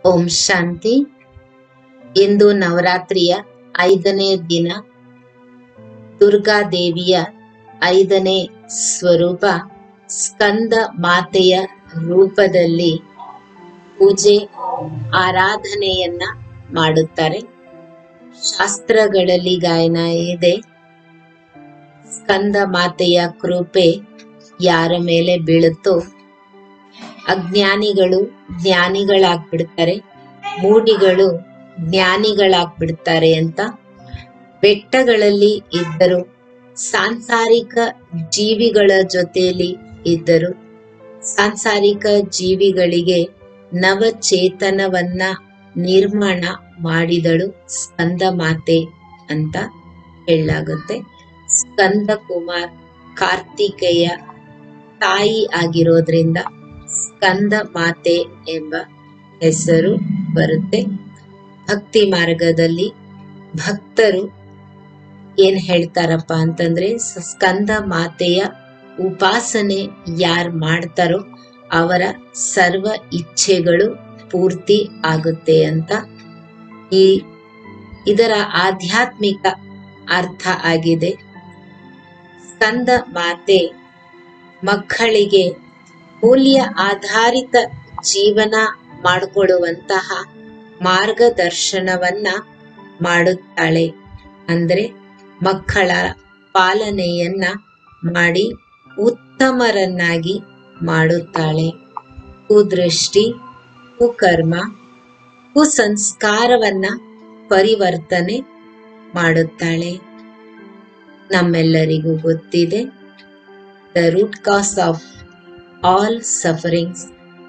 ಓಂ ಶಾಂತಿ ಇಂದು ನವರಾತ್ರಿಯ ಐದನೇ ದಿನ ದುರ್ಗಾದೇವಿಯ ಐದನೇ ಸ್ವರೂಪ ಸ್ಕಂದ ಮಾತೆಯ ರೂಪದಲ್ಲಿ ಪೂಜೆ ಆರಾಧನೆಯನ್ನ ಮಾಡುತ್ತಾರೆ ಶಾಸ್ತ್ರಗಳಲ್ಲಿ ಗಾಯನ ಇದೆ ಸ್ಕಂದ ಮಾತೆಯ ಕೃಪೆ ಯಾರ ಮೇಲೆ ಬೀಳುತ್ತೋ ಅಜ್ಞಾನಿಗಳು ಜ್ಞಾನಿಗಳಾಗ್ಬಿಡ್ತಾರೆ ಮೂಢಿಗಳು ಜ್ಞಾನಿಗಳಾಗ್ಬಿಡ್ತಾರೆ ಅಂತ ಬೆಟ್ಟಗಳಲ್ಲಿ ಇದ್ದರು ಸಾಂಸಾರಿಕ ಜೀವಿಗಳ ಜೊತೆಯಲ್ಲಿ ಇದ್ದರು ಸಾಂಸಾರಿಕ ಜೀವಿಗಳಿಗೆ ನವಚೇತನವನ್ನ ನಿರ್ಮಾಣ ಮಾಡಿದಳು ಸ್ಕಂದ ಮಾತೆ ಅಂತ ಹೇಳಲಾಗುತ್ತೆ ಸ್ಕಂದ ಕುಮಾರ್ ಕಾರ್ತಿಕೇಯ ತಾಯಿ ಆಗಿರೋದ್ರಿಂದ ಸ್ಕಂದ ಮಾತೆ ಎಂಬ ಹೆಸರು ಬರುತ್ತೆ ಭಕ್ತಿ ಮಾರ್ಗದಲ್ಲಿ ಭಕ್ತರು ಏನ್ ಹೇಳ್ತಾರಪ್ಪ ಅಂತಂದ್ರೆ ಸ- ಸ್ಕಂದ ಮಾತೆಯ ಉಪಾಸನೆ ಯಾರ್ ಮಾಡ್ತಾರೋ ಅವರ ಸರ್ವ ಇಚ್ಛೆಗಳು ಪೂರ್ತಿ ಆಗುತ್ತೆ ಅಂತ ಈ ಇದರ ಆಧ್ಯಾತ್ಮಿಕ ಅರ್ಥ ಆಗಿದೆ ಸ್ಕಂದ ಮಾತೆ ಮಕ್ಕಳಿಗೆ ಮೂಲ್ಯ ಆಧಾರಿತ ಜೀವನ ಮಾಡಿಕೊಳ್ಳುವಂತಹ ಮಾರ್ಗದರ್ಶನವನ್ನ ಮಾಡುತ್ತಾಳೆ ಅಂದ್ರೆ ಮಕ್ಕಳ ಪಾಲನೆಯನ್ನ ಮಾಡಿ ಉತ್ತಮರನ್ನಾಗಿ ಮಾಡುತ್ತಾಳೆ ಕುದೃಷ್ಟಿ ಕುಕರ್ಮ ಕುಸಂಸ್ಕಾರವನ್ನ ಪರಿವರ್ತನೆ ಮಾಡುತ್ತಾಳೆ ನಮ್ಮೆಲ್ಲರಿಗೂ ಗೊತ್ತಿದೆ the root cause of all sufferings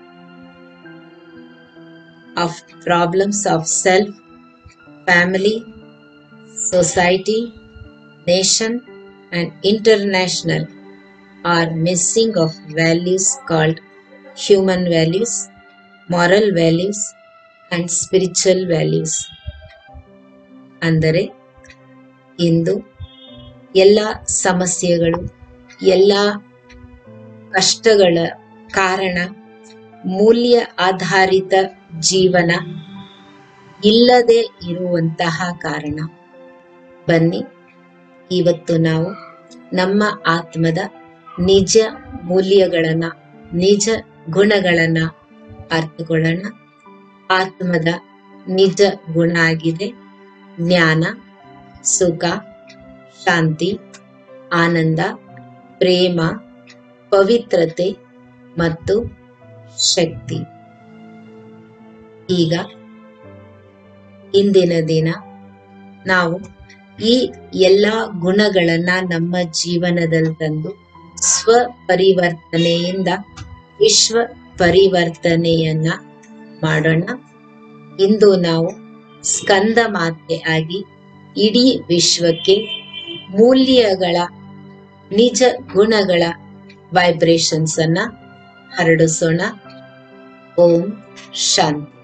of problems of self, family, society, nation, and international are missing of values called human values, moral values, and spiritual values. ಅಂದರೆ ಇಂದು ಎಲ್ಲ ಸಮಸ್ಯೆಗಳು ಎಲ್ಲ ಕಷ್ಟಗಳ ಕಾರಣ ಮೂಲ್ಯ ಆಧಾರಿತ ಜೀವನ ಇಲ್ಲದೆ ಇರುವಂತಹ ಕಾರಣ ಬನ್ನಿ ಇವತ್ತು ನಾವು ನಮ್ಮ ಆತ್ಮದ ನಿಜ ಮೂಲ್ಯಗಳನ್ನ ನಿಜ ಗುಣಗಳನ್ನ ಅರ್ಥಕೊಳ್ಳೋಣ ಆತ್ಮದ ನಿಜ ಗುಣ ಆಗಿದೆ ಜ್ಞಾನ ಸುಖ ಶಾಂತಿ ಆನಂದ ಪ್ರೇಮ ಪವಿತ್ರತೆ ಮತ್ತು ಶಕ್ತಿ ಈಗ ಇಂದಿನ ದಿನ ನಾವು ಈ ಎಲ್ಲ ಗುಣಗಳನ್ನ ನಮ್ಮ ಜೀವನದಲ್ಲಿ ತಂದು ಸ್ವ ಪರಿವರ್ತನೆಯಿಂದ ವಿಶ್ವ ಪರಿವರ್ತನೆಯನ್ನ ಮಾಡೋಣ ಇಂದು ನಾವು ಸ್ಕಂದ ಮಾತೆ ಆಗಿ ಇಡೀ ವಿಶ್ವಕ್ಕೆ ಮೂಲ್ಯಗಳ ನಿಜ ಗುಣಗಳ ವೈಬ್ರೇಷನ್ಸ್ ಅನ್ನ ಹರಡಿಸೋಣ ಓಂ ಶಾಂತಿ